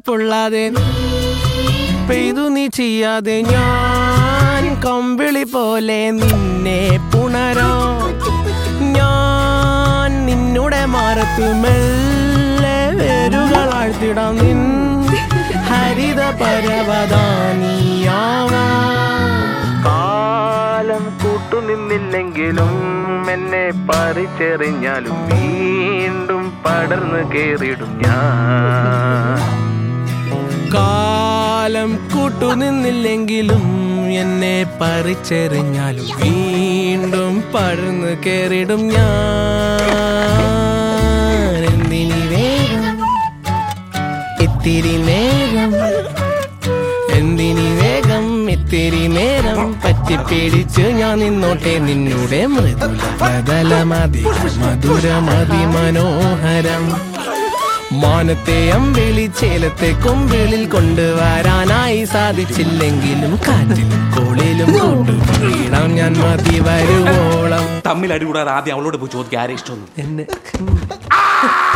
പൊള്ളാതെ പെയ്തു നീ ചെയ്യാതെ ഞാൻ കമ്പിളി പോലെ നിന്നെ പുണരോ ഞാൻ നിന്നുടെ മാറത്ത് മെല്ലെ വേരുകളാഴ്ത്തിടാം നിൻ ഹരിത പരവതാനിയാവാം കാലം കൂട്ടുനിന്നില്ലെങ്കിലും എന്നെ പറിച്ചെറിഞ്ഞാലും വീണ്ടും പടർന്നു കേറിടും ഞാൻ കാലം കൂട്ടുനിന്നില്ലെങ്കിലും എന്നെ പറിച്ചെറിഞ്ഞാലും വീണ്ടും പടർന്നു കേറിടും ഞാൻ എന്തിനി വേഗം ഇത്തിരി നേരം എന്തിനി വേഗം ഇത്തിരി നേരം പറ്റിപ്പിടിച്ച് ഞാൻ നിന്നോട്ടെ നിന്നുടെ മൃദുല ബദലമതി മധുരമതി മനോഹരം മാനത്തെ അമ്പിളി ചേലത്തെ കൊമ്പിളിൽ കൊണ്ടുവരാനായി സാധിച്ചില്ലെങ്കിലും കാറ്റിലും കോളിലും കൊണ്ടുപോയിടാം ഞാൻ മതി വരുവോളം തമ്മിൽ അടി കൂടാതെ ആദ്യം അവളോട് പോയി ചോദിക്കുക ആരെ ഇഷ്ടമൊന്നും എന്നെ